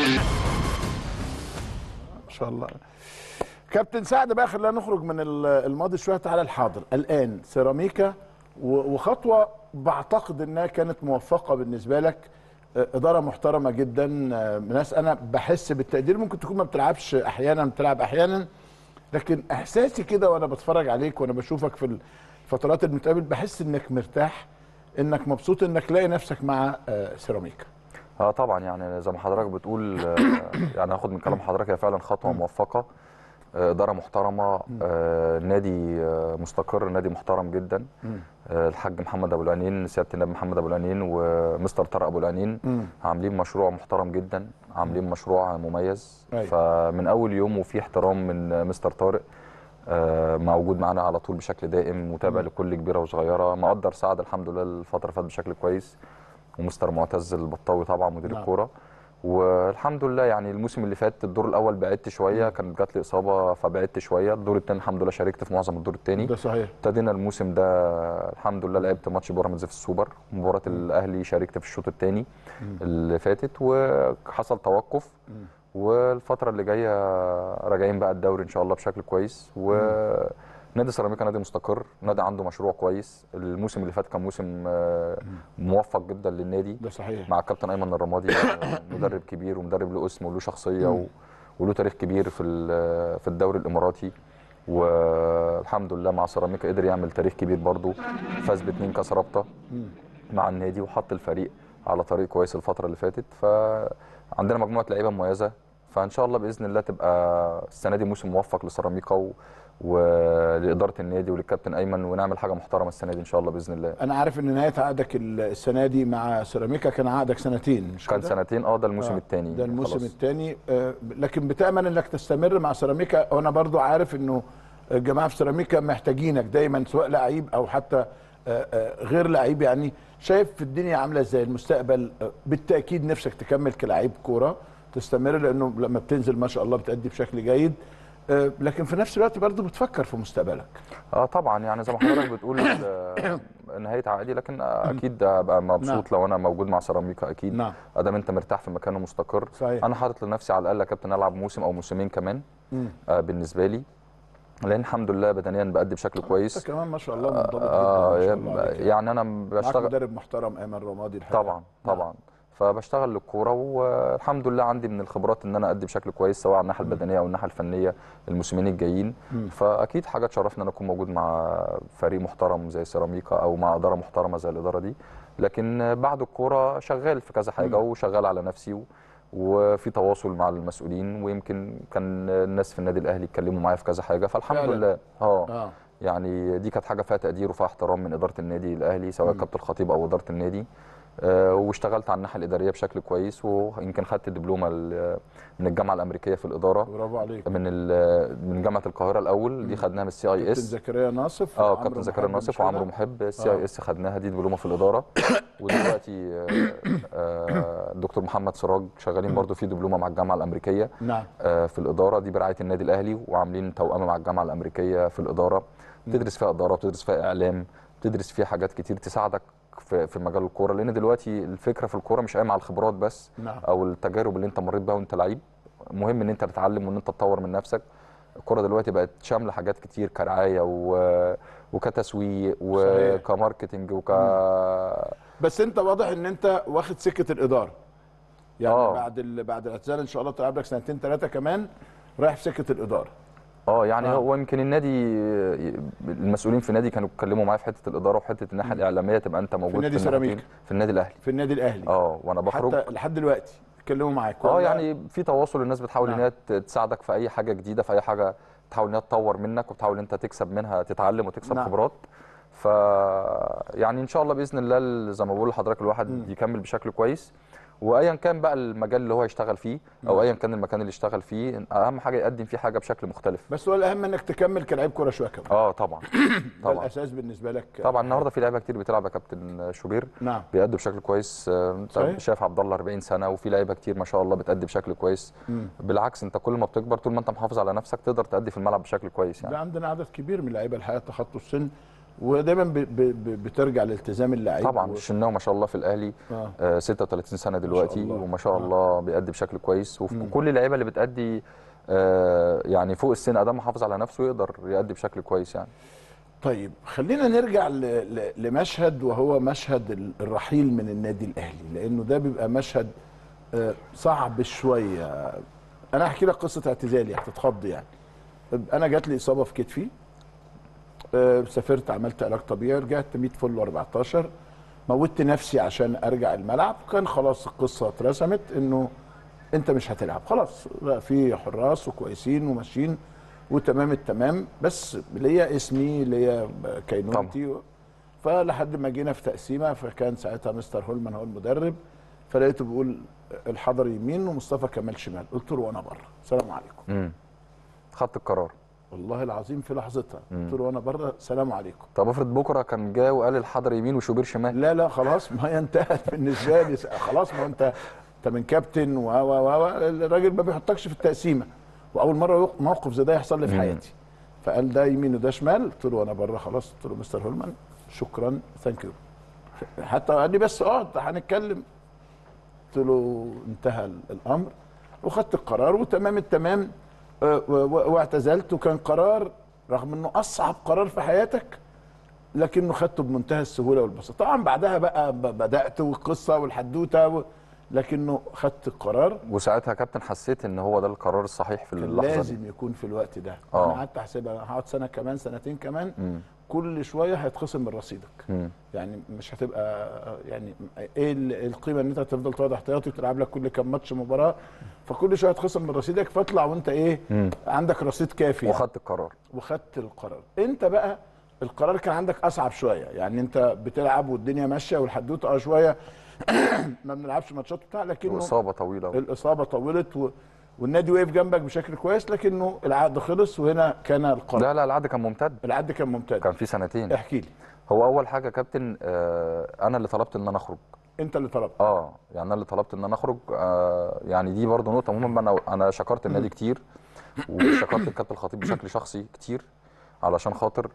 ما شاء الله كابتن سعد بقى خلينا نخرج من ال- الماضي شويه تعالى الحاضر الان سيراميكا و- وخطوه بعتقد انها كانت موفقه بالنسبه لك آه، اداره محترمه جدا آه، ناس انا بحس بالتقدير ممكن تكون ما بتلعبش احيانا بتلعب احيانا لكن احساسي كده وانا بتفرج عليك وانا بشوفك في الفترات اللي بنتقابل بحس انك مرتاح انك مبسوط انك لاقي نفسك مع آه، سيراميكا اه طبعا يعني زي ما حضرتك بتقول آه، يعني هاخد من كلام حضرتك هي فعلا خطوه موفقه آه، اداره محترمه آه، نادي آه، مستقر نادي محترم جدا آه، الحاج محمد ابو العنين سياده النائب محمد ابو العنين ومستر طارق ابو العنين عاملين مشروع محترم جدا عاملين مشروع مميز أيوة. فمن اول يوم وفي احترام من آه، مستر طارق آه، موجود معانا على طول بشكل دائم متابع لكل كبيره وصغيره مقدر سعد الحمد لله الفتره اللي فاتت بشكل كويس ومستر معتز البطاوي طبعا مدير نعم. الكوره والحمد لله يعني الموسم اللي فات الدور الاول بعدت شويه كانت جات لي اصابه فبعدت شويه الدور الثاني الحمد لله شاركت في معظم الدور الثاني ده صحيح ابتدينا الموسم ده الحمد لله لعبت ماتش بيراميدز في السوبر مباراه الاهلي شاركت في الشوط الثاني اللي فاتت وحصل توقف والفتره اللي جايه راجعين بقى الدوري ان شاء الله بشكل كويس ونادي سيراميكا نادي مستقر نادي عنده مشروع كويس الموسم اللي فات كان موسم آه، موفق جدا للنادي ده صحيح مع الكابتن ايمن الرمادي آه، مدرب كبير ومدرب له اسم وله شخصيه و... وله تاريخ كبير في ال- في الدوري الاماراتي والحمد لله مع سيراميكا قدر يعمل تاريخ كبير برضه فاز باثنين كاس رابطه مع النادي وحط الفريق على طريق كويس الفتره اللي فاتت فعندنا مجموعه لعيبه مميزه فان شاء الله باذن الله تبقى السنه دي موسم موفق لسيراميكا و... ولاداره النادي وللكابتن ايمن ونعمل حاجه محترمه السنه دي ان شاء الله باذن الله انا عارف ان نهايه عقدك ال- السنه دي مع سيراميكا كان عقدك سنتين مش كان كده؟ سنتين اه ده الموسم آه، الثاني ده الموسم الثاني لكن بتامل انك تستمر مع سيراميكا وانا برضو عارف انه الجماعه في سيراميكا محتاجينك دايما سواء لعيب او حتى آه، آه، غير لعيب يعني شايف في الدنيا عامله ازاي المستقبل آه، بالتاكيد نفسك تكمل كلاعب كوره تستمر لانه لما بتنزل ما شاء الله بتأدي بشكل جيد آه، لكن في نفس الوقت برضو بتفكر في مستقبلك اه طبعا يعني زي ما حضرتك بتقول آه، نهايه عقدي لكن اكيد ابقى مبسوط لو انا موجود مع سيراميكا اكيد نعم. ادام انت مرتاح في مكان ومستقر صحيح. انا حاطط لنفسي على الاقل يا كابتن العب موسم او موسمين كمان آه بالنسبه لي لان الحمد لله بدنيا بادي بشكل انت كويس كمان ما شاء الله منضبط جدا آه ما شاء الله عليك يعني. يعني انا معاك بشتغل مدرب محترم ايمن رمادي الحقيقة. طبعا طبعا فبشتغل للكوره والحمد لله عندي من الخبرات ان انا ادي بشكل كويس سواء على الناحيه البدنيه او الناحيه الفنيه الموسمين الجايين فاكيد حاجه تشرفني ان انا اكون موجود مع فريق محترم زي سيراميكا او مع اداره محترمه زي الاداره دي لكن بعد الكوره شغال في كذا حاجه وشغال على نفسي و... وفي تواصل مع المسؤولين ويمكن كان الناس في النادي الاهلي اتكلموا معايا في كذا حاجه فالحمد فعلاً. لله اه اه يعني دي كانت حاجه فيها تقدير وفيها احترام من اداره النادي الاهلي سواء كابتن الخطيب او اداره النادي آه، واشتغلت على الناحيه الاداريه بشكل كويس ويمكن خدت الدبلومه ال- من الجامعه الامريكيه في الاداره برافو عليك من ال- من جامعه القاهره الاول دي خدناها من السي اي كابتن اس زكريا ناصف اه وعمرو كابتن زكريا محب ناصف مش وعمرو كده؟ محب السي آه. اي اس خدناها دي دبلومه في الاداره ودلوقتي آه، آه، الدكتور محمد سراج شغالين برضو في دبلومه مع الجامعه الامريكيه نعم آه، في الاداره دي برعايه النادي الاهلي وعاملين توأمه مع الجامعه الامريكيه في الاداره بتدرس فيها اداره وبتدرس فيها اعلام بتدرس فيها حاجات كتير تساعدك في في مجال الكوره لان دلوقتي الفكره في الكوره مش قايمه على الخبرات بس نعم. او التجارب اللي انت مريت بيها وانت لعيب مهم ان انت تتعلم وان انت تطور من نفسك الكوره دلوقتي بقت شامله حاجات كتير كرعايه و... وكتسويق صحيح. وكماركتنج وك بس انت واضح ان انت واخد سكه الاداره يعني آه. بعد ال... بعد الاعتزال ان شاء الله تلعب لك سنتين ثلاثه كمان رايح في سكه الاداره اه يعني آه. هو يمكن النادي المسؤولين في النادي كانوا اتكلموا معايا في حته الاداره وحته الناحيه الاعلاميه تبقى انت موجود نادي الناحيتين. سيراميكا. في النادي الاهلي في النادي الاهلي اه وانا بخرج حتى لحد دلوقتي اتكلموا معاك اه ولا- يعني في تواصل الناس بتحاول نعم. ان هي ت- تساعدك في اي حاجه جديده في اي حاجه تحاول ان هي تطور منك وتحاول ان انت تكسب منها تتعلم وتكسب نعم. خبرات ف يعني ان شاء الله باذن الله ال- زي ما بقول لحضرتك الواحد يكمل بشكل كويس وايا كان بقى المجال اللي هو يشتغل فيه او ايا كان المكان اللي يشتغل فيه اهم حاجه يقدم فيه حاجه بشكل مختلف بس هو الاهم انك تكمل كلاعب كوره شويه كمان اه طبعا ده طبعا الاساس بالنسبه لك طبعا النهارده في لعيبه كتير بتلعب يا كابتن شوبير نعم بيأدوا بشكل كويس آه، انت صحيح. شايف عبد الله 40 سنه وفي لعيبه كتير ما شاء الله بتأدي بشكل كويس بالعكس انت كل ما بتكبر طول ما انت محافظ على نفسك تقدر تأدي في الملعب بشكل كويس يعني ده عندنا عدد كبير من اللعيبه الحقيقه تخطوا السن ودايما ب... ب... ب... بترجع لالتزام اللعيب طبعا و... الشناوي ما شاء الله في الاهلي آه. آه 36 سنه دلوقتي الله. وما شاء آه. الله بيأدي بشكل كويس مم. وكل اللعيبه اللي بتأدي آه يعني فوق السن ادام محافظ على نفسه يقدر يأدي بشكل كويس يعني طيب خلينا نرجع ل... ل... لمشهد وهو مشهد ال- الرحيل من النادي الاهلي لانه ده بيبقى مشهد آه، صعب شويه انا هحكي لك قصه اعتزالي هتتخض يعني انا جات لي اصابه في كتفي آه، سافرت عملت علاج طبيعي رجعت 100 فل 14 موتت نفسي عشان ارجع الملعب كان خلاص القصه اترسمت انه انت مش هتلعب خلاص بقى في حراس وكويسين وماشيين وتمام التمام بس ليا اسمي ليا كينونتي فلحد ما جينا في تقسيمه فكان ساعتها مستر هولمان هو المدرب فلقيته بيقول الحضر يمين ومصطفى كمال شمال قلت له وانا بره السلام عليكم امم خدت القرار والله العظيم في لحظتها قلت له وانا بره السلام عليكم طب افرض بكره كان جه وقال الحضر يمين وشوبير شمال لا لا خلاص ما هي انتهت بالنسبه لي خلاص ما هو انت انت من كابتن و و و الراجل ما بيحطكش في التقسيمه واول مره موقف زي ده يحصل لي في مم. حياتي فقال ده يمين وده شمال قلت له انا بره خلاص قلت له مستر هولمان شكرا ثانك يو حتى قال لي بس اقعد هنتكلم قلت له انتهى الامر وخدت القرار وتمام التمام آه، و- و- واعتزلت وكان قرار رغم انه اصعب قرار في حياتك لكنه خدته بمنتهى السهوله والبساطه طبعا بعدها بقى ب- بدات والقصه والحدوته و... لكنه خدت القرار وساعتها يا كابتن حسيت ان هو ده القرار الصحيح في كان اللحظه دي لازم يكون في الوقت ده آه. انا قعدت احسبها أنا هقعد سنه كمان سنتين كمان مم. كل شويه هيتخصم من رصيدك مم. يعني مش هتبقى يعني ايه ال- القيمه ان انت تفضل تقعد احتياطي وتلعب لك كل كام ماتش مباراه فكل شويه هتخصم من رصيدك فاطلع وانت ايه مم. عندك رصيد كافي يعني. وخدت القرار وخدت القرار انت بقى القرار كان عندك اصعب شويه يعني انت بتلعب والدنيا ماشيه والحدوته اه شويه ما بنلعبش ماتشات بتاع لكنه واصابه طويله الاصابه طولت و... والنادي وقف جنبك بشكل كويس لكنه العقد خلص وهنا كان القرار لا لا العقد كان ممتد العقد كان ممتاز كان في سنتين احكي لي هو اول حاجه يا كابتن آه انا اللي طلبت ان انا اخرج انت اللي طلبت اه يعني انا اللي طلبت ان انا اخرج آه يعني دي برضو نقطه مهمه انا انا شكرت النادي كتير وشكرت الكابتن الخطيب بشكل شخصي كتير علشان خاطر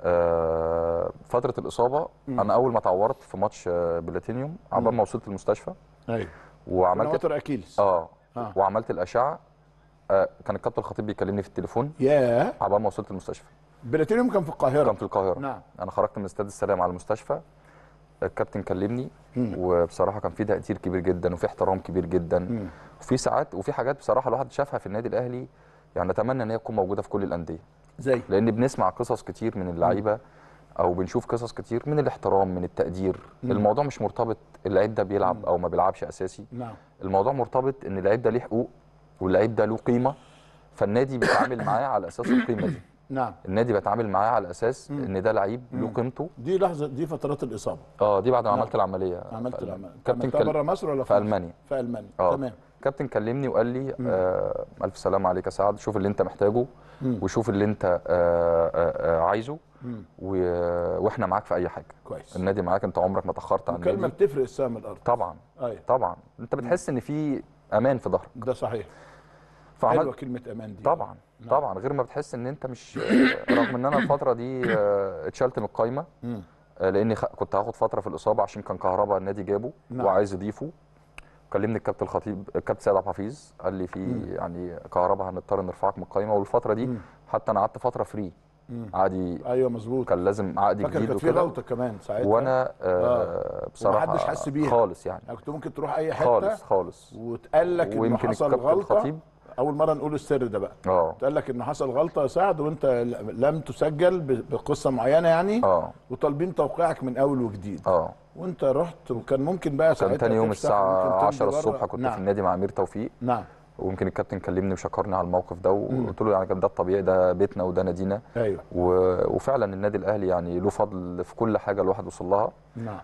آه فتره الاصابه انا اول ما اتعورت في ماتش آه بلاتينيوم عقبال ما وصلت المستشفى ايوه وعملت وتر اكيلس اه آه. وعملت الاشعه آه كان الكابتن الخطيب بيكلمني في التليفون ياه عقبال ما وصلت المستشفى بلاتينيوم كان في القاهره كان في القاهره نعم انا خرجت من استاد السلام على المستشفى الكابتن كلمني مم. وبصراحه كان في تقدير كبير جدا وفي احترام كبير جدا مم. وفي ساعات وفي حاجات بصراحه الواحد شافها في النادي الاهلي يعني اتمنى ان هي تكون موجوده في كل الانديه زي لان بنسمع قصص كتير من اللعيبه او بنشوف قصص كتير من الاحترام من التقدير مم. الموضوع مش مرتبط اللعيب ده بيلعب او ما بيلعبش اساسي نعم الموضوع مرتبط ان اللعيب ده ليه حقوق واللعيب ده له قيمه فالنادي بيتعامل معاه على اساس القيمه دي نعم النادي بيتعامل معاه على اساس مم. ان ده لعيب له مم. قيمته دي لحظه دي فترات الاصابه اه دي بعد ما نعم. عملت العمليه عملت في العمل كابتن عملتها كل... بره مصر ولا في مصر؟ المانيا في المانيا اه تمام كابتن كلمني وقال لي مم. آه الف سلامه عليك يا سعد شوف اللي انت محتاجه مم. وشوف اللي انت آه آه آه عايزه مم. و... واحنا معاك في اي حاجه كويس النادي معاك انت عمرك ما تاخرت عن الكلمه النادي بتفرق السما من الارض طبعا ايوه طبعا انت بتحس ان في امان في ظهرك ده صحيح فعملت حلوه كلمه امان دي طبعا نعم. طبعا غير ما بتحس ان انت مش آه، رغم ان انا الفتره دي آه، اتشلت من القايمه مم. آه، لاني خ... كنت هاخد فتره في الاصابه عشان كان كهربا النادي جابه نعم. وعايز يضيفه كلمني الكابتن الخطيب الكابتن سيد عبد الحفيظ قال لي في مم. يعني كهربا هنضطر نرفعك من القايمه والفتره دي مم. حتى انا قعدت فتره فري مم. عادي ايوه مظبوط كان لازم عقد فاكر جديد كانت في وكده غلطه كمان ساعتها وانا آه بصراحه ومحدش حس بيها. خالص يعني يعني كنت ممكن تروح اي حته خالص خالص وتقال لك انه ويمكن حصل الكابتن غلطه الخطيب اول مره نقول السر ده بقى اه قال لك ان حصل غلطه يا سعد وانت لم تسجل ب- بقصه معينه يعني اه وطالبين توقيعك من اول وجديد اه وانت رحت وكان ممكن بقى ساعتها كان تاني يوم تفتح، ممكن الساعه تمضي 10 بره. الصبح كنت نعم. في النادي مع امير توفيق نعم ويمكن الكابتن كلمني وشكرني على الموقف ده وقلت له يعني ده الطبيعي ده بيتنا وده نادينا ايوه و- وفعلا النادي الاهلي يعني له فضل في كل حاجه الواحد وصل لها نعم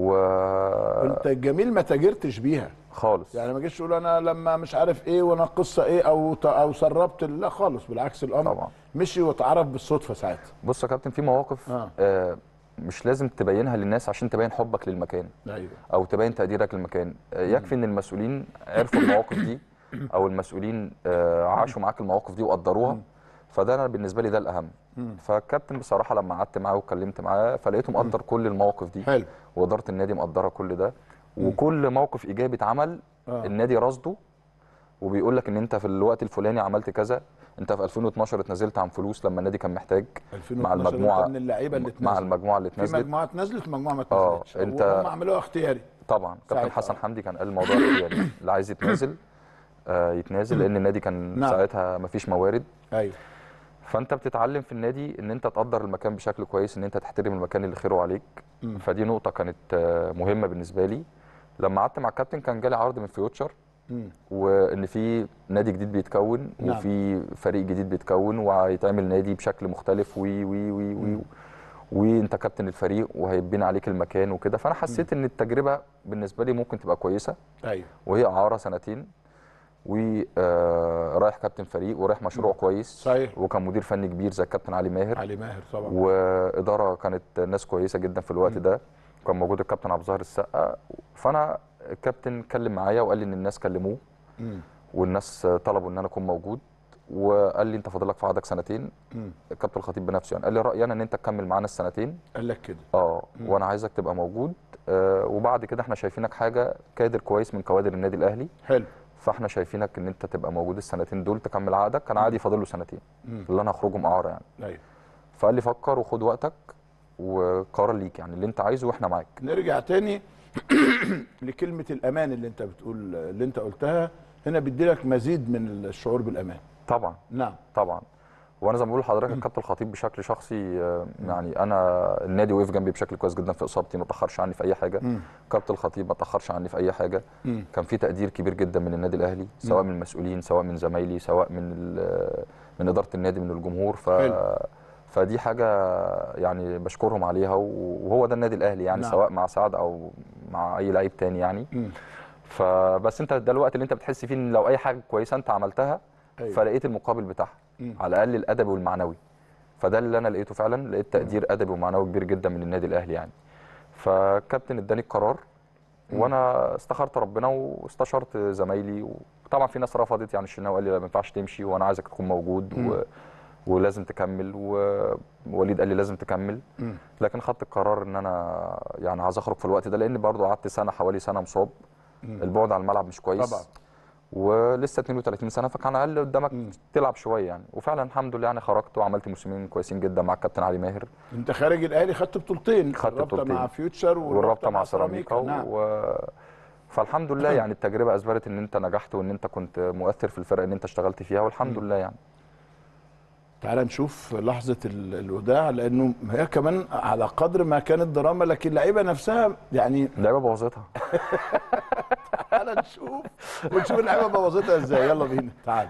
وخالص انت الجميل ما تاجرتش بيها يعني ما جيش تقول انا لما مش عارف ايه وانا القصه ايه او ت- او سربت لا خالص بالعكس الامر طبعا مشي واتعرف بالصدفه ساعتها بص يا كابتن في مواقف آه. آه مش لازم تبينها للناس عشان تبين حبك للمكان ايوه او تبين تقديرك للمكان آه يكفي ان المسؤولين عرفوا المواقف دي او المسؤولين آه عاشوا معاك المواقف دي وقدروها فده انا بالنسبه لي ده الاهم فالكابتن بصراحه لما قعدت معاه واتكلمت معاه فلقيته مقدر كل المواقف دي حلو واداره النادي مقدره كل ده وكل موقف ايجابي اتعمل آه. النادي رصده وبيقول لك ان انت في الوقت الفلاني عملت كذا انت في 2012 اتنازلت عن فلوس لما النادي كان محتاج 2012 المجموعة- أنت من اللعيبه اللي مع اتنزلت. المجموعه اللي في اتنازلت مجموعه اتنزلت ومجموعه ما آه، اتنزلتش أنت- وهم عملوها اختياري طبعا كابتن ساعتها. حسن حمدي كان قال الموضوع اختياري اللي عايز يتنازل آه يتنازل لان النادي كان نعم. ساعتها مفيش موارد ايوه فانت بتتعلم في النادي ان انت تقدر المكان بشكل كويس ان انت تحترم المكان اللي خيره عليك مم. فدي نقطه كانت آه، مهمه بالنسبه لي لما قعدت مع الكابتن كان جالي عرض من فيوتشر مم. وان في نادي جديد بيتكون نعم. وفي فريق جديد بيتكون وهيتعمل نادي بشكل مختلف وي وي وي وي وانت كابتن الفريق وهيبين عليك المكان وكده فانا حسيت ان التجربه بالنسبه لي ممكن تبقى كويسه ايوه وهي اعاره سنتين ورايح كابتن فريق ورايح مشروع كويس صحيح. وكان مدير فني كبير زي الكابتن علي ماهر علي ماهر طبعا واداره كانت ناس كويسه جدا في الوقت ده كان موجود الكابتن عبد الظاهر السقا فانا الكابتن اتكلم معايا وقال لي ان الناس كلموه مم. والناس طلبوا ان انا اكون موجود وقال لي انت فاضل لك في عقدك سنتين مم. الكابتن الخطيب بنفسه يعني قال لي رايي انا ان انت تكمل معانا السنتين قال لك كده اه وانا عايزك تبقى موجود آه وبعد كده احنا شايفينك حاجه كادر كويس من كوادر النادي الاهلي حلو فاحنا شايفينك ان انت تبقى موجود السنتين دول تكمل عقدك كان عادي فاضل له سنتين مم. اللي انا هخرجهم اعاره يعني ايوه فقال لي فكر وخد وقتك وقرار ليك يعني اللي انت عايزه واحنا معاك نرجع تاني لكلمه الامان اللي انت بتقول اللي انت قلتها هنا بيدي لك مزيد من الشعور بالامان طبعا نعم طبعا وانا زي ما بقول لحضرتك الكابتن الخطيب بشكل شخصي آه، يعني انا النادي وقف جنبي بشكل كويس جدا في اصابتي ما تاخرش عني في اي حاجه مم. كابتن الخطيب ما تاخرش عني في اي حاجه مم. كان في تقدير كبير جدا من النادي الاهلي سواء من المسؤولين سواء من زمايلي سواء من ال- من اداره النادي من الجمهور ف حلو. فدي حاجه يعني بشكرهم عليها وهو ده النادي الاهلي يعني نعم. سواء مع سعد او مع اي لعيب تاني يعني مم. فبس انت ده الوقت اللي انت بتحس فيه ان لو اي حاجه كويسه انت عملتها أيوة. فلقيت المقابل بتاعها مم. على الاقل الادبي والمعنوي فده اللي انا لقيته فعلا لقيت تقدير ادبي ومعنوي كبير جدا من النادي الاهلي يعني فالكابتن اداني القرار وانا استخرت ربنا واستشرت زمايلي وطبعا في ناس رفضت يعني الشناوي قال لي لا ما ينفعش تمشي وانا عايزك تكون موجود و... ولازم تكمل ووليد قال لي لازم تكمل مم. لكن خدت القرار ان انا يعني عايز اخرج في الوقت ده لان برضو قعدت سنه حوالي سنه مصاب مم. البعد عن الملعب مش كويس طبعا. ولسه 32 سنه فكان اقل قدامك مم. تلعب شويه يعني وفعلا الحمد لله يعني خرجت وعملت موسمين كويسين جدا مع الكابتن علي ماهر انت خارج الاهلي خدت بطولتين خدت الرابطه بطولتين. مع فيوتشر والرابطه مع سيراميكا نعم و... فالحمد لله يعني التجربه اثبتت ان انت نجحت وان انت كنت مؤثر في الفرق ان انت اشتغلت فيها والحمد لله يعني تعال نشوف لحظه ال- الوداع لانه هي كمان على قدر ما كانت دراما لكن اللعيبه نفسها يعني اللعيبه بوظتها تعال نشوف ونشوف اللعيبه بوظتها ازاي يلا بينا تعال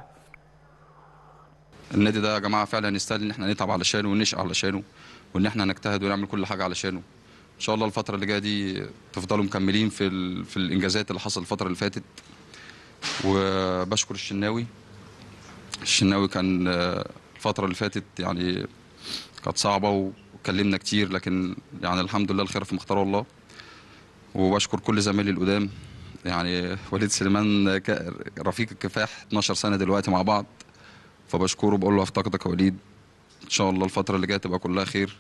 النادي ده يا جماعه فعلا يستاهل ان احنا نتعب علشانه ونشقى علشانه وان احنا نجتهد ونعمل كل حاجه علشانه ان شاء الله الفتره اللي جايه دي تفضلوا مكملين في ال... في الانجازات اللي حصل الفتره اللي فاتت وبشكر الشناوي الشناوي كان آه، الفتره اللي فاتت يعني كانت صعبه واتكلمنا كتير لكن يعني الحمد لله الخير في مختار الله وبشكر كل زمايلي القدام يعني وليد سليمان ك- رفيق الكفاح 12 سنه دلوقتي مع بعض فبشكره بقول له افتقدك يا وليد ان شاء الله الفتره اللي جايه تبقى كلها خير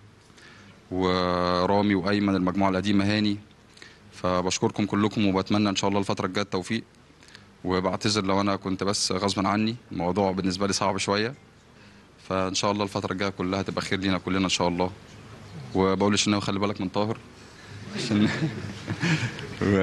ورامي وايمن المجموعه القديمه هاني فبشكركم كلكم وبتمنى ان شاء الله الفتره الجايه التوفيق وبعتذر لو انا كنت بس غصبا عني الموضوع بالنسبه لي صعب شويه فان شاء الله الفتره الجايه كلها تبقى خير لينا كلنا ان شاء الله وبقول للشناوي خلي بالك من طاهر عشان و...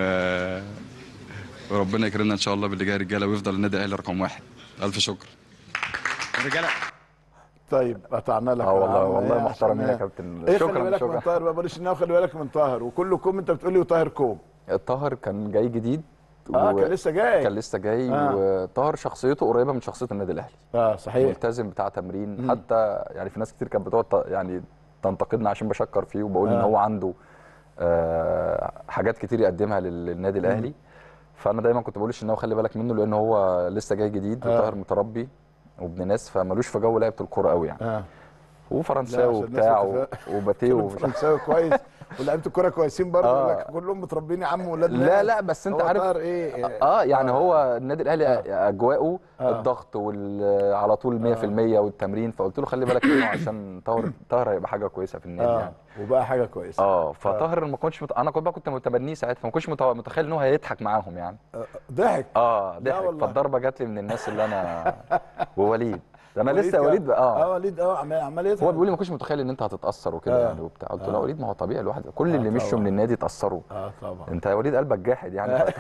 وربنا يكرمنا ان شاء الله باللي جاي رجاله ويفضل النادي الاهلي رقم واحد الف شكر رجاله طيب قطعنا لك اه والله يا عم والله إيه محترم عشان يا إيه؟ كابتن ايه خلي شكرا بالك من شكرا طاهر بقى بلاش انه خلي بالك من طاهر وكل كوم انت بتقول لي وطاهر كوم الطاهر كان جاي جديد اه و- كان لسه جاي كان لسه جاي آه. وطاهر شخصيته قريبه من شخصيه النادي الاهلي اه صحيح ملتزم بتاع تمرين حتى يعني في ناس كتير كانت بتقعد ت- يعني تنتقدنا عشان بشكر فيه وبقول ان آه. هو عنده آه حاجات كتير يقدمها لل- للنادي الاهلي فانا دايما كنت بقول للشناوي خلي بالك منه لان هو لسه جاي جديد آه. وطاهر متربي وابن ناس فمالوش في جو لعيبه الكوره قوي يعني اه وفرنساوي عشان الناس وبتاع تتفق- وباتيه ومش فرنساوي كويس ولاعيبه الكوره كويسين برضه آه. يقول لك كلهم متربيين يا عم ولاد لا ناس. لا بس انت هو عارف طاهر ايه اه يعني هو النادي الاهلي اجواءه آه. الضغط وال على طول 100% والتمرين فقلت له خلي بالك منه عشان طاهر طاهر هيبقى حاجه كويسه في النادي اه يعني وبقى حاجه كويسه اه فطاهر ما كنتش مت... انا كنت بقى كنت متبنيه ساعتها فما كنتش مت- متخيل ان هو هيضحك معاهم يعني آه، ضحك اه ضحك والله. فالضربه جات لي من الناس اللي انا ووليد ده انا وليد لسه كان- وليد بقى اه اه وليد اه عمال عمال يضحك هو بيقول لي ما كنتش متخيل ان انت هتتاثر وكده آه. يعني وبتاع قلت له آه. يا وليد ما هو طبيعي الواحد كل اللي آه، مشوا طبعا. من النادي اتاثروا اه طبعا انت يا وليد قلبك جاحد يعني ف...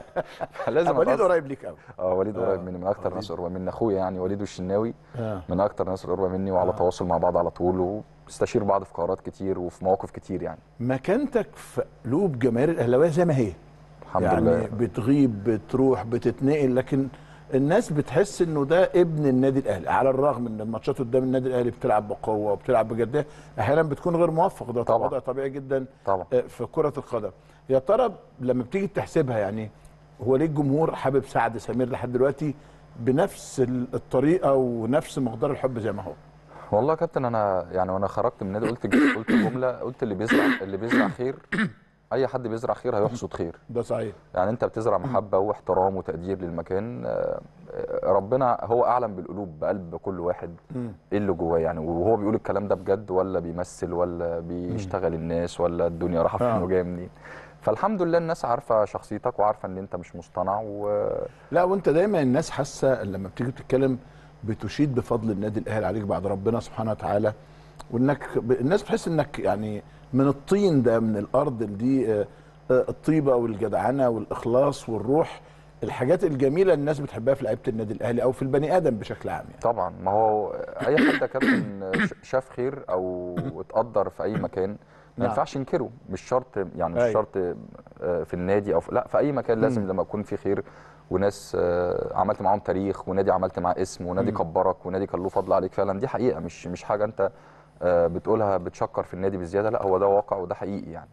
فلازم وليد أتأثر. قريب ليك قوي اه وليد آه، قريب مني من اكتر ناس قريبه مني اخويا يعني وليد والشناوي اه من اكتر ناس قريبه مني وعلى آه. تواصل مع بعض على طول وبنستشير بعض في قرارات كتير وفي مواقف كتير يعني مكانتك في قلوب جماهير الاهلاويه زي ما هي الحمد يعني لله بتغيب بتروح بتتنقل لكن الناس بتحس انه ده ابن النادي الاهلي على الرغم ان الماتشات قدام النادي الاهلي بتلعب بقوه وبتلعب بجديه احيانا بتكون غير موفق ده طبعا. وضع طبيعي جدا طبعا آه، في كره القدم يا ترى لما بتيجي تحسبها يعني هو ليه الجمهور حابب سعد سمير لحد دلوقتي بنفس ال- الطريقه ونفس مقدار الحب زي ما هو والله يا كابتن انا يعني وانا خرجت من النادي قلت قلت جمله قلت اللي بيزرع اللي بيزرع خير اي حد بيزرع خير هيحصد خير ده صحيح يعني انت بتزرع محبه واحترام وتقدير للمكان آه، آه، ربنا هو اعلم بالقلوب بقلب كل واحد مم. ايه اللي جواه يعني وهو بيقول الكلام ده بجد ولا بيمثل ولا بيشتغل الناس ولا الدنيا رايحه فين آه. وجايه منين فالحمد لله الناس عارفه شخصيتك وعارفه ان انت مش مصطنع و لا وانت دايما الناس حاسه لما بتيجي تتكلم بتشيد بفضل النادي الاهلي عليك بعد ربنا سبحانه وتعالى وانك ب- الناس بتحس انك يعني من الطين ده من الارض دي آه، آه، الطيبه والجدعنه والاخلاص والروح الحاجات الجميله الناس بتحبها في لعيبه النادي الاهلي او في البني ادم بشكل عام يعني طبعا ما هو اي حد يا كابتن ش- شاف خير او اتقدر في اي مكان ما نعم. ينفعش ينكره مش شرط يعني مش أيوة. شرط آه، في النادي او في لا في اي مكان لازم لما يكون في خير وناس آه، عملت معاهم تاريخ ونادي عملت معاه اسم ونادي كبرك ونادي كان له فضل عليك فعلا دي حقيقه مش مش حاجه انت آه، بتقولها بتشكر في النادي بزياده لا هو ده واقع وده حقيقي يعني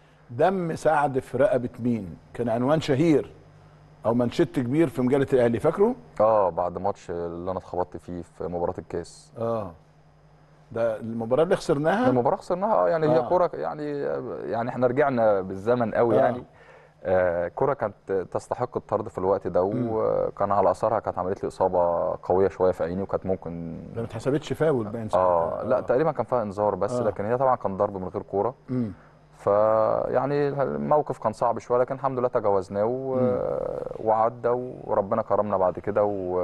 دم سعد في رقبه مين كان عنوان شهير او منشط كبير في مجله الاهلي فاكره اه بعد ماتش اللي انا اتخبطت فيه في مباراه الكاس اه ده المباراه اللي خسرناها المباراه خسرناها اه يعني هي آه. كوره يعني يعني احنا رجعنا بالزمن قوي آه. يعني آه كرة كانت تستحق الطرد في الوقت ده وكان على اثرها كانت عملت لي اصابه قويه شويه في عيني وكانت ممكن ده ما اتحسبتش فاول باين اه ساعتها. لا تقريبا كان فيها انذار بس آه. لكن هي طبعا كان ضرب من غير كوره مم. فيعني الموقف كان صعب شويه لكن الحمد لله تجاوزناه و... وعدى وربنا كرمنا بعد كده و...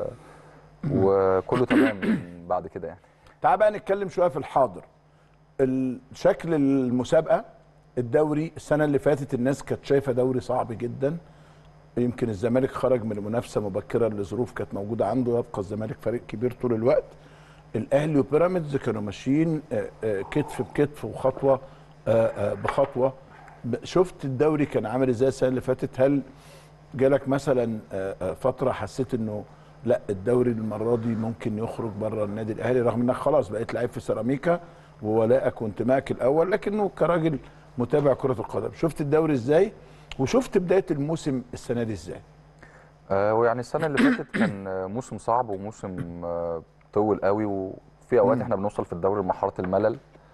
وكله تمام بعد كده يعني تعال بقى نتكلم شويه في الحاضر ال- شكل المسابقه الدوري السنه اللي فاتت الناس كانت شايفه دوري صعب جدا يمكن الزمالك خرج من المنافسه مبكرا لظروف كانت موجوده عنده يبقى الزمالك فريق كبير طول الوقت الاهلي وبيراميدز كانوا ماشيين آه، آه، كتف بكتف وخطوه آه، آه، بخطوه ب- شفت الدوري كان عامل ازاي السنه اللي فاتت هل جالك مثلا آه، آه، فتره حسيت انه لا الدوري المره دي ممكن يخرج بره النادي الاهلي رغم انك خلاص بقيت لعيب في سيراميكا وولائك وانتمائك الاول لكنه كراجل متابع كره القدم شفت الدوري ازاي وشفت بدايه الموسم السنه دي ازاي آه، ويعني السنه اللي فاتت كان آه، موسم صعب وموسم آه، طول قوي وفي اوقات احنا بنوصل في الدوري لمرحله الملل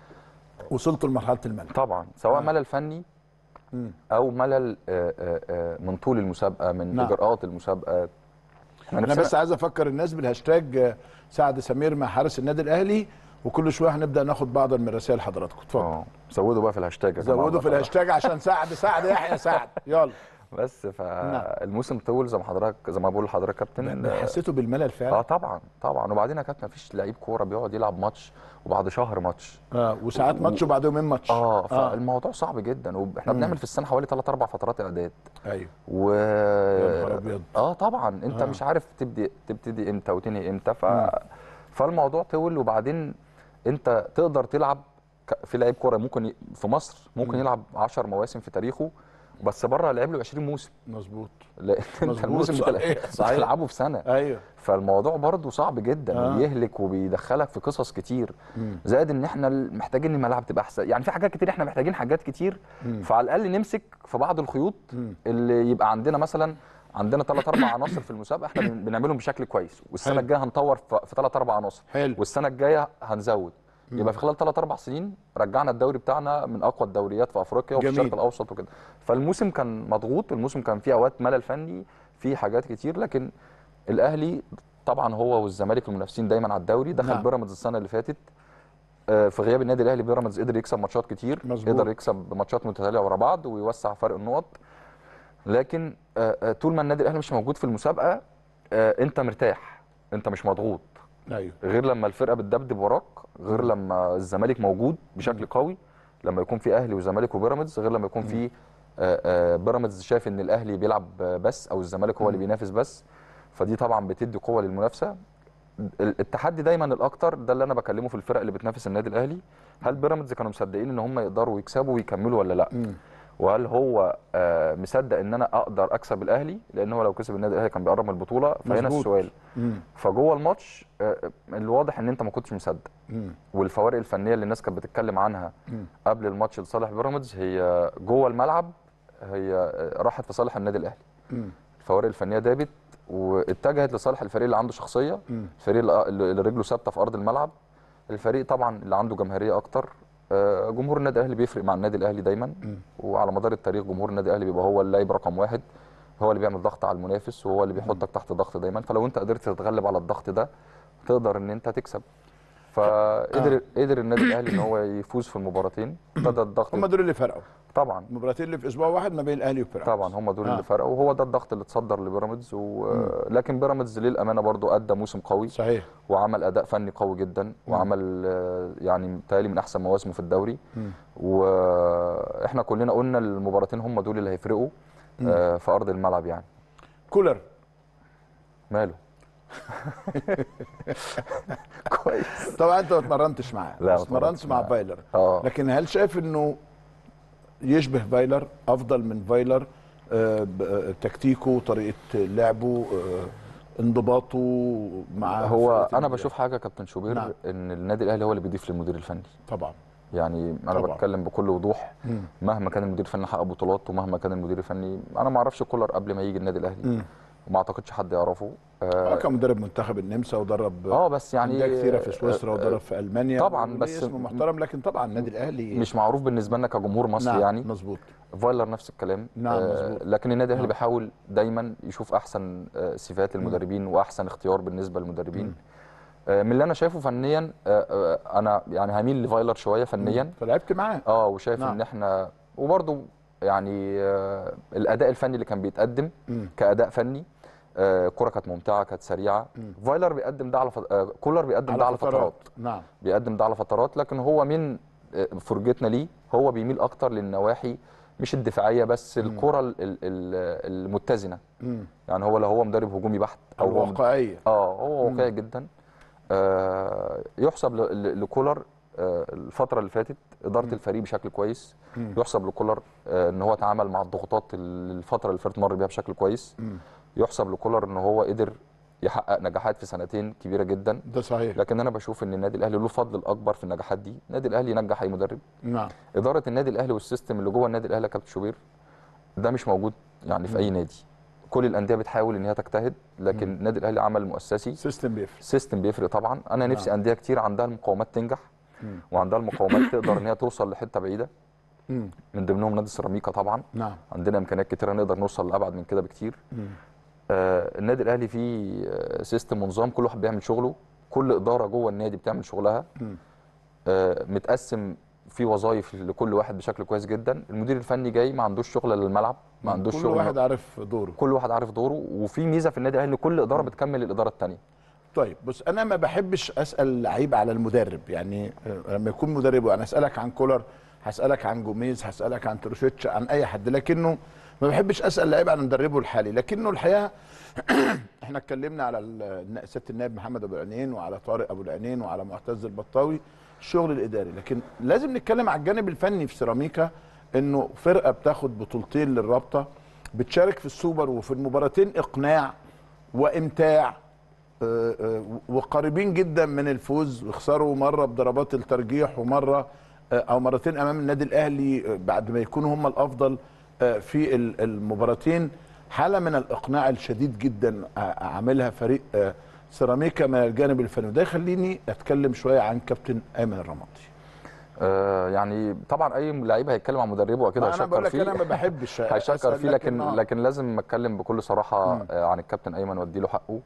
وصلت لمرحله الملل طبعا سواء آه. ملل فني مم. او ملل آه، آه، آه، من طول المسابقه من نعم. اجراءات المسابقه احنا انا نفسنا- بس عايز افكر الناس بالهاشتاج آه، سعد سمير مع حارس النادي الاهلي وكل شويه هنبدا ناخد بعض من رسائل حضراتكم اتفضل اه زودوا بقى في الهاشتاج يا جماعة زودوا في والله. الهاشتاج عشان سعد سعد يحيى سعد يلا بس فالموسم طول زي ما حضرتك زي ما بقول لحضرتك يا كابتن آه، حسيته بالملل فعلا اه طبعا طبعا وبعدين يا كابتن مفيش لعيب كوره بيقعد يلعب ماتش وبعد شهر ماتش اه وساعات ماتش وبعد يومين ماتش اه فالموضوع صعب جدا واحنا بنعمل في السنه حوالي 3 4 فترات اعداد ايوه و يا نهار أبيض. اه طبعا انت آه. آه. مش عارف تبدي تبتدي امتى وتنهي امتى ف... فالموضوع طول وبعدين انت تقدر تلعب ك- في لعيب كوره ممكن ي... في مصر ممكن يلعب 10 مواسم في تاريخه بس بره لعب له 20 موسم مظبوط لان انت مظبوط، الموسم صحيح، بتل- صحيح. بتلعبه في سنه ايوه فالموضوع برضه صعب جدا آه. آه. وبيهلك وبيدخلك في قصص كتير مم. زائد ان احنا محتاجين الملاعب تبقى احسن يعني في حاجات كتير احنا محتاجين حاجات كتير مم. فعلى الاقل نمسك في بعض الخيوط مم. اللي يبقى عندنا مثلا عندنا ثلاث اربع عناصر في المسابقه احنا بن- بنعملهم بشكل كويس والسنه حلو. الجايه هنطور في ثلاث اربع عناصر حلو والسنه الجايه هنزود يبقى في خلال 3 4 سنين رجعنا الدوري بتاعنا من اقوى الدوريات في افريقيا وفي جميل. الشرق الاوسط وكده فالموسم كان مضغوط الموسم كان فيه اوقات ملل فني في حاجات كتير لكن الاهلي طبعا هو والزمالك المنافسين دايما على الدوري دخل نعم. بيراميدز السنه اللي فاتت آه، في غياب النادي الاهلي بيراميدز قدر يكسب ماتشات كتير مظبوط. قدر يكسب ماتشات متتاليه ورا بعض ويوسع فرق النقط لكن آه، آه، طول ما النادي الاهلي مش موجود في المسابقه آه، انت مرتاح انت مش مضغوط ايوه غير لما الفرقه بتدبدب وراك غير لما الزمالك موجود بشكل قوي لما يكون في اهلي وزمالك وبيراميدز غير لما يكون في آه، آه، بيراميدز شايف ان الاهلي بيلعب آه، بس او الزمالك هو اللي بينافس بس فدي طبعا بتدي قوه للمنافسه ال- التحدي دايما الاكتر ده اللي انا بكلمه في الفرق اللي بتنافس النادي الاهلي هل بيراميدز كانوا مصدقين ان هم يقدروا يكسبوا ويكملوا ولا لا وهل هو آه، مصدق ان انا اقدر اكسب الاهلي لان هو لو كسب النادي الاهلي كان بيقرب من البطوله فهنا مظبوط. السؤال مم. فجوه الماتش آه، الواضح ان انت ما كنتش مصدق مم. والفوارق الفنيه اللي الناس كانت بتتكلم عنها مم. قبل الماتش لصالح بيراميدز هي جوه الملعب هي آه، راحت في صالح النادي الاهلي مم. الفوارق الفنيه دابت واتجهت لصالح الفريق اللي عنده شخصيه مم. الفريق اللي اللي اللي رجله ثابته في ارض الملعب الفريق طبعا اللي عنده جماهيريه اكتر آه، جمهور النادي الاهلي بيفرق مع النادي الاهلي دايما مم. وعلى مدار التاريخ جمهور النادي الاهلي بيبقى هو اللاعب رقم واحد هو اللي بيعمل ضغط على المنافس وهو اللي بيحطك تحت ضغط دايما فلو انت قدرت تتغلب على الضغط ده تقدر ان انت تكسب فقدر قدر النادي الاهلي ان هو يفوز في المباراتين ابتدى الضغط هم دول اللي فرقوا طبعا المباراتين اللي في اسبوع واحد ما بين الاهلي وبيراميدز طبعا هم دول آه. اللي فرقوا وهو ده الضغط اللي اتصدر لبيراميدز و... لكن بيراميدز للامانه برضو ادى موسم قوي صحيح وعمل اداء فني قوي جدا وعمل آه، يعني متهيألي من احسن مواسمه في الدوري مم. واحنا كلنا قلنا المباراتين هم دول اللي هيفرقوا آه، في ارض الملعب يعني كولر ماله كويس طبعا انت ما اتمرنتش معاه لا، بس ما اتمرنت اتمرنتش مع معاه. فايلر اه لكن هل شايف انه يشبه فايلر افضل من فايلر آه، ب- آه، تكتيكه طريقه لعبه آه، انضباطه مع هو فرقة انا ال- بشوف حاجه كابتن شوبير نعم. ان النادي الاهلي هو اللي بيضيف للمدير الفني طبعا يعني انا طبعا. بتكلم بكل وضوح مم. مهما كان المدير الفني حقق بطولات ومهما كان المدير الفني انا ما اعرفش كولر قبل ما يجي النادي الاهلي مم. وما اعتقدش حد يعرفه آه، اه, كان مدرب منتخب النمسا ودرب آه بس يعني انديه كثيره في سويسرا آه، ودرب في المانيا طبعاً، وليه بس اسمه محترم لكن طبعا النادي الاهلي مش معروف بالنسبه لنا كجمهور مصري نعم يعني مظبوط فايلر نفس الكلام نعم، مظبوط. لكن النادي الاهلي نعم. بيحاول دايما يشوف احسن آه، صفات للمدربين واحسن اختيار بالنسبه للمدربين آه، من اللي انا شايفه فنيا آه، آه، انا يعني هميل لفايلر شويه فنيا فلعبت معاه اه وشايف نعم. ان احنا وبرده يعني آه، الاداء الفني اللي كان بيتقدم مم. كاداء فني آه، كرة كانت ممتعه كانت سريعه فايلر بيقدم ده على فت... آه، كولر بيقدم ده على فترات نعم بيقدم ده على فترات لكن هو من آه، فرجتنا ليه هو بيميل اكتر للنواحي مش الدفاعيه بس الكره ال- ال- ال- المتزنه مم. يعني هو لا هو مدرب هجومي بحت او هو مد- الواقعيه اه هو واقعي جدا آه يحسب ل- ل- لكولر آه الفتره اللي فاتت اداره الفريق بشكل كويس مم. يحسب لكولر آه ان هو تعامل مع الضغوطات اللي الفتره اللي فاتت مر بيها بشكل كويس مم. يحسب لكولر ان هو قدر يحقق نجاحات في سنتين كبيره جدا ده صحيح لكن انا بشوف ان النادي الاهلي له الفضل الاكبر في النجاحات دي النادي الاهلي ينجح اي مدرب نعم اداره النادي الاهلي والسيستم اللي جوه النادي الاهلي يا كابتن شوبير ده مش موجود يعني في اي نادي كل الانديه بتحاول ان هي تجتهد لكن النادي الاهلي عمل مؤسسي سيستم بيفرق سيستم بيفرق طبعا انا نفسي نعم. انديه كتير عندها المقومات تنجح مم. وعندها المقومات تقدر ان هي توصل لحته بعيده مم. من ضمنهم نادي سيراميكا طبعا نعم عندنا امكانيات كتيره نقدر نوصل لابعد من كده بكتير مم. آه النادي الاهلي فيه آه، سيستم ونظام كل واحد بيعمل شغله كل اداره جوه النادي بتعمل شغلها مم. آه متقسم في وظائف لكل واحد بشكل كويس جدا المدير الفني جاي ما عندوش شغل للملعب ما عندوش كل شغل واحد عارف دوره كل واحد عارف دوره وفي ميزه في النادي الاهلي ان كل اداره بتكمل الاداره الثانيه طيب بص انا ما بحبش اسال لعيب على المدرب يعني آه، لما يكون مدرب وانا اسالك عن كولر هسالك عن جوميز هسالك عن تروشيتش عن اي حد لكنه ما بحبش اسال لعيب عن مدربه الحالي لكنه الحقيقه احنا اتكلمنا على ال- سياده النائب محمد ابو العينين وعلى طارق ابو العينين وعلى معتز البطاوي الشغل الاداري لكن لازم نتكلم على الجانب الفني في سيراميكا انه فرقه بتاخد بطولتين للرابطه بتشارك في السوبر وفي المباراتين اقناع وامتاع آه، آه، وقريبين جدا من الفوز ويخسروا مره بضربات الترجيح ومره آه، او مرتين امام النادي الاهلي آه، بعد ما يكونوا هم الافضل آه، في ال- المباراتين حاله من الاقناع الشديد جدا آه، عاملها فريق آه، سيراميكا من الجانب الفني وده يخليني اتكلم شويه عن كابتن ايمن الرمادي آه يعني طبعا اي لعيب هيتكلم عن مدربه اكيد ما انا بقول هيشكر لك فيه انا ما بحبش هيشكر أسأل، فيه لكن آه. لكن لازم اتكلم بكل صراحه آه، عن الكابتن ايمن وادي له حقه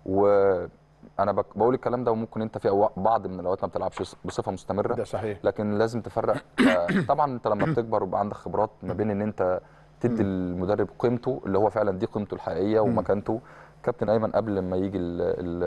وانا بك- بقول الكلام ده وممكن انت في أو- بعض من الاوقات ما بتلعبش بصفه مستمره ده صحيح لكن لازم تفرق آه، طبعا انت لما بتكبر ويبقى عندك خبرات ما بين ان انت تدي المدرب قيمته اللي هو فعلا دي قيمته الحقيقيه ومكانته كابتن ايمن قبل ما يجي ال-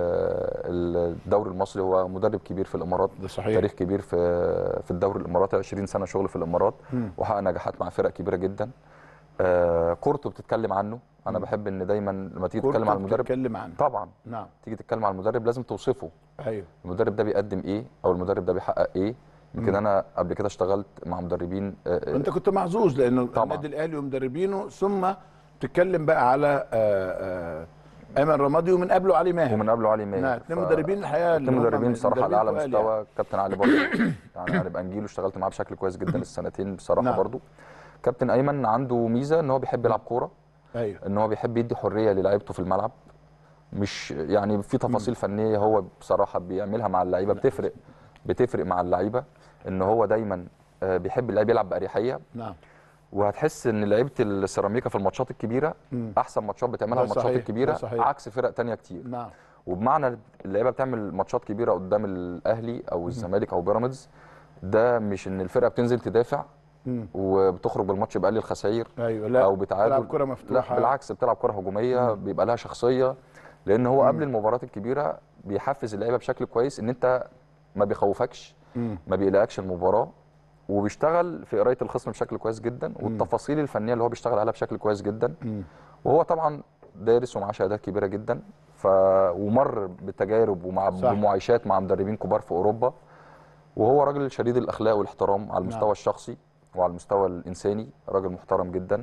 ال- الدوري المصري هو مدرب كبير في الامارات ده صحيح. تاريخ كبير في في الدوري الاماراتي 20 سنه شغل في الامارات وحقق نجاحات مع فرق كبيره جدا آه كورته بتتكلم عنه انا بحب ان دايما لما تيجي تتكلم عن المدرب تتكلم عنه طبعا نعم تيجي تتكلم عن المدرب لازم توصفه ايوه المدرب ده بيقدم ايه او المدرب ده بيحقق ايه يمكن انا قبل كده اشتغلت مع مدربين آه، آه، انت كنت محظوظ لان طبعاً. النادي الاهلي ومدربينه ثم تتكلم بقى على آه، آه، ايمن رمادي ومن قبله علي ماهر ومن قبله علي ماهر نعم اثنين ف- مدربين الحقيقه اللي اتنين هم مدربين بصراحه على اعلى مدربين تقال مستوى كابتن علي برضه يعني هنبقى نجيله اشتغلت معاه بشكل كويس جدا السنتين بصراحه نعم. برضه كابتن ايمن عنده ميزه ان هو بيحب يلعب كوره يعني. ايوه ان هو بيحب يدي حريه للاعيبته في الملعب مش يعني في تفاصيل فنيه هو بصراحه بيعملها مع اللعيبه بتفرق بتفرق مع اللعيبه ان هو دايما آه، بيحب اللعيب يلعب باريحيه نعم وهتحس ان لعيبه السيراميكا في الماتشات الكبيره مم. احسن ماتشات بتعملها ده الماتشات صحيح، ده الكبيره صحيح. عكس فرق تانية كتير نعم وبمعنى اللعيبه بتعمل ماتشات كبيره قدام الاهلي او الزمالك او بيراميدز ده مش ان الفرقه بتنزل تدافع مم. وبتخرج بالماتش بأقل الخسائر ايوه لا او بتعادل تلعب كره مفتوحه لا بالعكس بتلعب كره هجوميه بيبقى لها شخصيه لان هو قبل المباريات الكبيره بيحفز اللعيبه بشكل كويس ان انت ما بيخوفكش مم. ما بيقلقكش المباراه وبيشتغل في قرايه الخصم بشكل كويس جدا والتفاصيل الفنيه اللي هو بيشتغل عليها بشكل كويس جدا مم. وهو طبعا دارس ومعاه شهادات كبيره جدا ف ومر بتجارب ومع صح. بمعايشات مع مدربين كبار في اوروبا وهو راجل شديد الاخلاق والاحترام على المستوى نعم. الشخصي وعلى المستوى الانساني راجل محترم جدا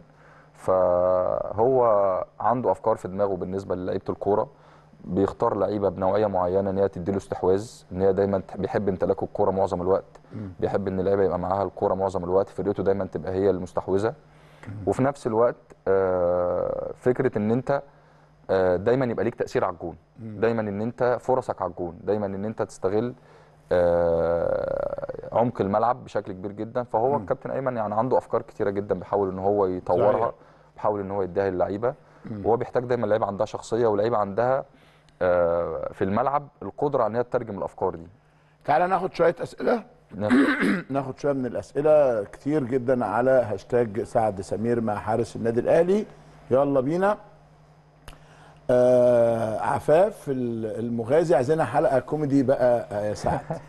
فهو عنده افكار في دماغه بالنسبه للعيبه الكوره بيختار لعيبه بنوعيه معينه ان هي تديله استحواذ ان هي دايما تح- بيحب امتلاك الكوره معظم الوقت بيحب ان اللعيبه يبقى معاها الكوره معظم الوقت فرقته دايما تبقى هي المستحوذه وفي نفس الوقت آه، فكره ان انت آه، دايما يبقى ليك تاثير على الجون دايما ان انت فرصك على الجون دايما ان انت تستغل آه، عمق الملعب بشكل كبير جدا فهو الكابتن ايمن يعني عنده افكار كتيره جدا بيحاول ان هو صحيح. يطورها بيحاول ان هو يديها للعيبه وهو بيحتاج دايما لعيبه عندها شخصيه ولعيبه عندها آه، في الملعب القدره على ان هي تترجم الافكار دي تعالى ناخد شويه اسئله ناخد شويه من الاسئله كتير جدا على هاشتاج سعد سمير مع حارس النادي الاهلي يلا بينا آه عفاف المغازي عايزينها حلقه كوميدي بقى آه، يا سعد